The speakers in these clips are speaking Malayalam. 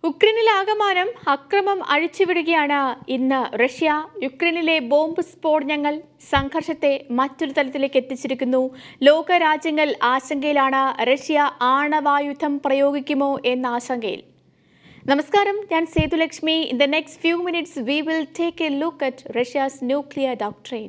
ഉക്രൈനിലാകമാനം അക്രമം അഴിച്ചുവിടുകയാണ് ഇന്ന് റഷ്യ യുക്രൈനിലെ ബോംബ് സ്ഫോടനങ്ങൾ സംഘർഷത്തെ മറ്റൊരു തലത്തിലേക്ക് എത്തിച്ചിരിക്കുന്നു ലോകരാജ്യങ്ങൾ ആശങ്കയിലാണ് റഷ്യ ആണവായുധം പ്രയോഗിക്കുമോ എന്ന ആശങ്കയിൽ നമസ്കാരം ഞാൻ Sethulakshmi in the next few minutes we will take a look at Russia's nuclear doctrine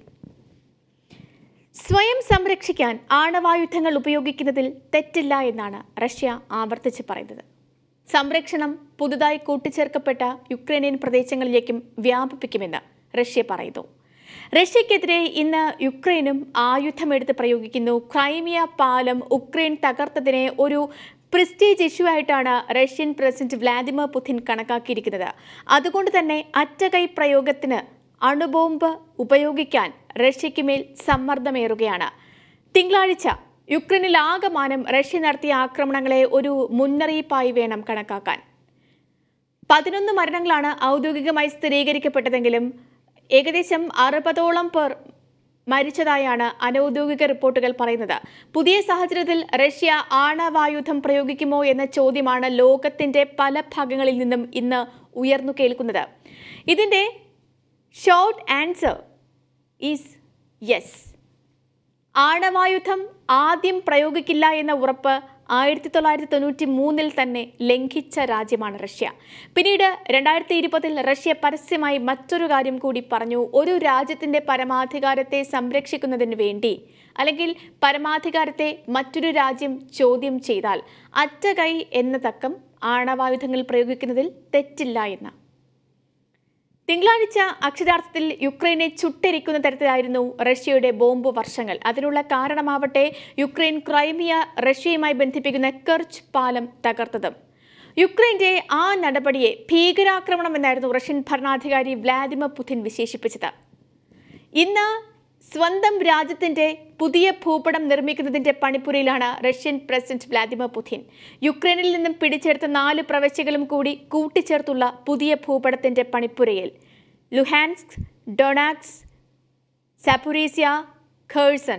സ്വയം സംരക്ഷിക്കാൻ ആണവായുധങ്ങൾ ഉപയോഗിക്കുന്നതിൽ തെറ്റില്ല എന്നാണ് റഷ്യ ആവർത്തിച്ച് പറയുന്നത് സംരക്ഷണം പുതുതായി കൂട്ടിച്ചേർക്കപ്പെട്ട യുക്രൈനിയൻ പ്രദേശങ്ങളിലേക്കും വ്യാപിപ്പിക്കുമെന്ന് റഷ്യ പറയുന്നു റഷ്യക്കെതിരെ ഇന്ന് യുക്രൈനും ആയുധമെടുത്ത് പ്രയോഗിക്കുന്നു ക്രൈമിയ പാലം ഉക്രൈൻ തകർത്തതിനെ ഒരു പ്രിസ്റ്റേജ് ഇഷ്യൂ ആയിട്ടാണ് റഷ്യൻ പ്രസിഡന്റ് വ്ലാദിമിർ പുതിൻ കണക്കാക്കിയിരിക്കുന്നത് അതുകൊണ്ട് തന്നെ അറ്റകൈ പ്രയോഗത്തിന് അണുബോംബ് ഉപയോഗിക്കാൻ റഷ്യയ്ക്ക് മേൽ സമ്മർദ്ദമേറുകയാണ് തിങ്കളാഴ്ച യുക്രൈനിൽ ആകമാനം റഷ്യ നടത്തിയ ആക്രമണങ്ങളെ ഒരു മുന്നറിയിപ്പായി വേണം കണക്കാക്കാൻ പതിനൊന്ന് മരണങ്ങളാണ് ഔദ്യോഗികമായി സ്ഥിരീകരിക്കപ്പെട്ടതെങ്കിലും ഏകദേശം അറുപതോളം പേർ മരിച്ചതായാണ് അനൌദ്യോഗിക റിപ്പോർട്ടുകൾ പറയുന്നത് പുതിയ സാഹചര്യത്തിൽ റഷ്യ ആണവായുധം പ്രയോഗിക്കുമോ എന്ന ചോദ്യമാണ് ലോകത്തിന്റെ പല ഭാഗങ്ങളിൽ നിന്നും ഇന്ന് ഉയർന്നു കേൾക്കുന്നത് ഇതിന്റെ ഷോർട്ട് ആൻസർ ഈസ് യെസ് ആണവായുധം ആദ്യം പ്രയോഗിക്കില്ല എന്ന ഉറപ്പ് ആയിരത്തി തൊള്ളായിരത്തി തൊണ്ണൂറ്റി മൂന്നിൽ തന്നെ ലംഘിച്ച രാജ്യമാണ് റഷ്യ പിന്നീട് രണ്ടായിരത്തി ഇരുപതിൽ റഷ്യ പരസ്യമായി മറ്റൊരു കാര്യം കൂടി പറഞ്ഞു ഒരു രാജ്യത്തിന്റെ പരമാധികാരത്തെ സംരക്ഷിക്കുന്നതിന് വേണ്ടി അല്ലെങ്കിൽ പരമാധികാരത്തെ മറ്റൊരു രാജ്യം ചോദ്യം ചെയ്താൽ അറ്റകൈ എന്ന തക്കം ആണവായുധങ്ങൾ പ്രയോഗിക്കുന്നതിൽ തെറ്റില്ല എന്ന് തിങ്കളാഴ്ച അക്ഷരാർത്ഥത്തിൽ യുക്രൈനെ ചുട്ടരിക്കുന്ന തരത്തിലായിരുന്നു റഷ്യയുടെ ബോംബ് വർഷങ്ങൾ അതിനുള്ള കാരണമാവട്ടെ യുക്രൈൻ ക്രൈമിയ റഷ്യയുമായി ബന്ധിപ്പിക്കുന്ന കെർച്ച് പാലം തകർത്തതും യുക്രൈന്റെ ആ നടപടിയെ ഭീകരാക്രമണം എന്നായിരുന്നു റഷ്യൻ ഭരണാധികാരി വ്ലാദിമിർ പുതിൻ വിശേഷിപ്പിച്ചത് ഇന്ന് സ്വന്തം രാജ്യത്തിന്റെ പുതിയ ഭൂപടം നിർമ്മിക്കുന്നതിന്റെ പണിപ്പുരയിലാണ് റഷ്യൻ പ്രസിഡന്റ് വ്ലാദിമിർ പുതിൻ യുക്രൈനിൽ നിന്നും പിടിച്ചെടുത്ത നാല് പ്രവശ്യകളും കൂടി കൂട്ടിച്ചേർത്തുള്ള പുതിയ ഭൂപടത്തിന്റെ പണിപ്പുരയിൽ ലുഹാൻസ്ക് ഡൊണാക്സ് സപുറീസ്യ ഖേഴ്സൺ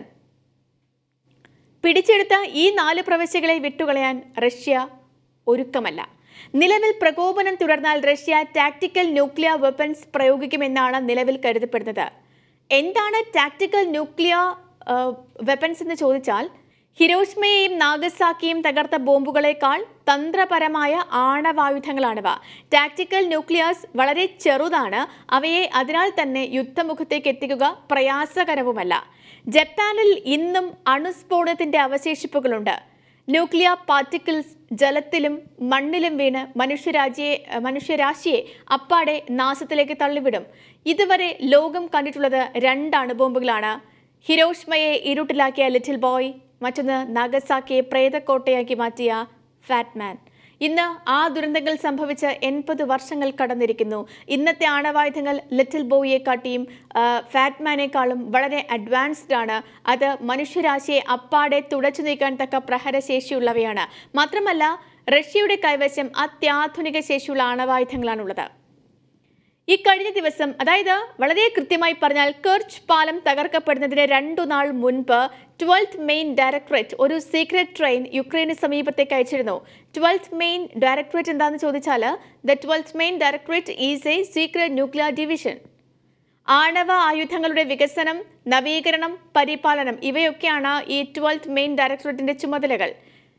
പിടിച്ചെടുത്ത ഈ നാല് പ്രവശ്യകളെ വിട്ടുകളയാൻ റഷ്യ ഒരുക്കമല്ല നിലവിൽ പ്രകോപനം തുടർന്നാൽ റഷ്യ ടാക്ടിക്കൽ ന്യൂക്ലിയർ വെപ്പൺസ് പ്രയോഗിക്കുമെന്നാണ് നിലവിൽ കരുതപ്പെടുന്നത് എന്താണ് ടാക്ടിക്കൽ ന്യൂക്ലിയർ വെപ്പൺസ് എന്ന് ചോദിച്ചാൽ ഹിരോഷ്മയെയും നാഗസാക്കിയും തകർത്ത ബോംബുകളേക്കാൾ തന്ത്രപരമായ ആണവായുധങ്ങളാണിവ ടാക്ടിക്കൽ ന്യൂക്ലിയേഴ്സ് വളരെ ചെറുതാണ് അവയെ അതിനാൽ തന്നെ യുദ്ധമുഖത്തേക്ക് എത്തിക്കുക പ്രയാസകരവുമല്ല ജപ്പാനിൽ ഇന്നും അണുസ്ഫോടനത്തിന്റെ അവശേഷിപ്പുകളുണ്ട് ന്യൂക്ലിയർ പാർട്ടിക്കിൾസ് ജലത്തിലും മണ്ണിലും വീണ് മനുഷ്യരാജ്യയെ മനുഷ്യരാശിയെ അപ്പാടെ നാശത്തിലേക്ക് തള്ളിവിടും ഇതുവരെ ലോകം കണ്ടിട്ടുള്ളത് രണ്ട് അണുബോംബുകളാണ് ഹിരോഷ്മയെ ഇരുട്ടിലാക്കിയ ലിറ്റിൽ ബോയ് മറ്റൊന്ന് നാഗസാക്കിയെ പ്രേതക്കോട്ടയാക്കി മാറ്റിയ ഫാറ്റ്മാൻ ഇന്ന് ആ ദുരന്തങ്ങൾ സംഭവിച്ച് എൺപത് വർഷങ്ങൾ കടന്നിരിക്കുന്നു ഇന്നത്തെ ആണവായുധങ്ങൾ ലിറ്റിൽ ബോയിയെ കാട്ടിയും ഫാറ്റ്മാനേക്കാളും വളരെ അഡ്വാൻസ്ഡ് ആണ് അത് മനുഷ്യരാശിയെ അപ്പാടെ തുടച്ചു നീക്കാൻ തക്ക പ്രഹരശേഷിയുള്ളവയാണ് മാത്രമല്ല റഷ്യയുടെ കൈവശം അത്യാധുനിക ശേഷിയുള്ള ആണവായുധങ്ങളാണുള്ളത് ഈ കഴിഞ്ഞ ദിവസം അതായത് വളരെ കൃത്യമായി പറഞ്ഞാൽ കെർച്ച് പാലം തകർക്കപ്പെടുന്നതിന് രണ്ടു നാൾ മുൻപ് ട്വൽത്ത് മെയിൻ ഡയറക്ടറേറ്റ് ഒരു സീക്രട്ട് ട്രെയിൻ യുക്രൈന് സമീപത്തേക്ക് അയച്ചിരുന്നു ട്വൽത്ത് മെയിൻ ഡയറക്ടറേറ്റ് എന്താണെന്ന് ചോദിച്ചാൽ the twelfth main directorate is a secret nuclear division ആണവ ആയുധങ്ങളുടെ വികസനം നവീകരണം പരിപാലനം ഇവയൊക്കെയാണ് ഈ ട്വൽത്ത് മെയിൻ ഡയറക്ടറേറ്റിന്റെ ചുമതലകൾ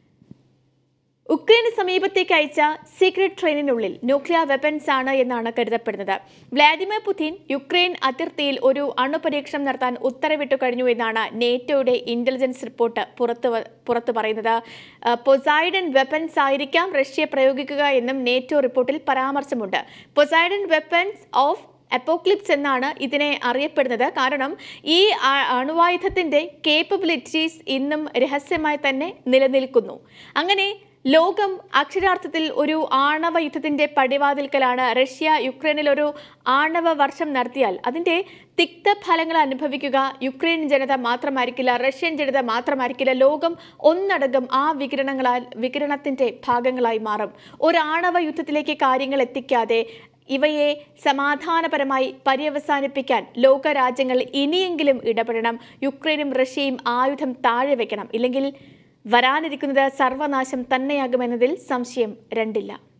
ഉക്രൈന് സമീപത്തേക്ക് അയച്ച സീക്രട്ട് ട്രെയിനിനുള്ളിൽ ന്യൂക്ലിയർ വെപ്പൺസ് ആണ് എന്നാണ് കരുതപ്പെടുന്നത് വ്ളാദിമിർ പുതിൻ യുക്രൈൻ അതിർത്തിയിൽ ഒരു അണുപരീക്ഷണം നടത്താൻ ഉത്തരവിട്ടു കഴിഞ്ഞു എന്നാണ് നേറ്റോയുടെ ഇന്റലിജൻസ് റിപ്പോർട്ട് പുറത്ത് പുറത്തു പറയുന്നത് പൊസൈഡൻ വെപ്പൺസ് ആയിരിക്കാം റഷ്യ പ്രയോഗിക്കുക എന്നും നേറ്റോ റിപ്പോർട്ടിൽ പരാമർശമുണ്ട് പൊസൈഡൻ വെപ്പൺസ് ഓഫ് അപ്പോക്ലിപ്സ് എന്നാണ് ഇതിനെ അറിയപ്പെടുന്നത് കാരണം ഈ അണുവായുധത്തിന്റെ കേപ്പബിലിറ്റീസ് ഇന്നും രഹസ്യമായി തന്നെ നിലനിൽക്കുന്നു അങ്ങനെ ലോകം അക്ഷരാർത്ഥത്തിൽ ഒരു ആണവ യുദ്ധത്തിന്റെ പടിവാതിൽക്കലാണ് റഷ്യ യുക്രൈനിൽ ഒരു ആണവ വർഷം നടത്തിയാൽ അതിന്റെ തിക്തഫലങ്ങൾ അനുഭവിക്കുക യുക്രൈൻ ജനത മാത്രമായിരിക്കില്ല റഷ്യൻ ജനത മാത്രമായിരിക്കില്ല ലോകം ഒന്നടങ്കം ആ വികിരണങ്ങളാൽ വികിരണത്തിന്റെ ഭാഗങ്ങളായി മാറും ഒരു ആണവ യുദ്ധത്തിലേക്ക് കാര്യങ്ങൾ എത്തിക്കാതെ ഇവയെ സമാധാനപരമായി പര്യവസാനിപ്പിക്കാൻ ലോകരാജ്യങ്ങൾ ഇനിയെങ്കിലും ഇടപെടണം യുക്രൈനും റഷ്യയും ആയുധം താഴെ വെക്കണം ഇല്ലെങ്കിൽ വരാനിരിക്കുന്നത് സർവനാശം തന്നെയാകുമെന്നതിൽ സംശയം രണ്ടില്ല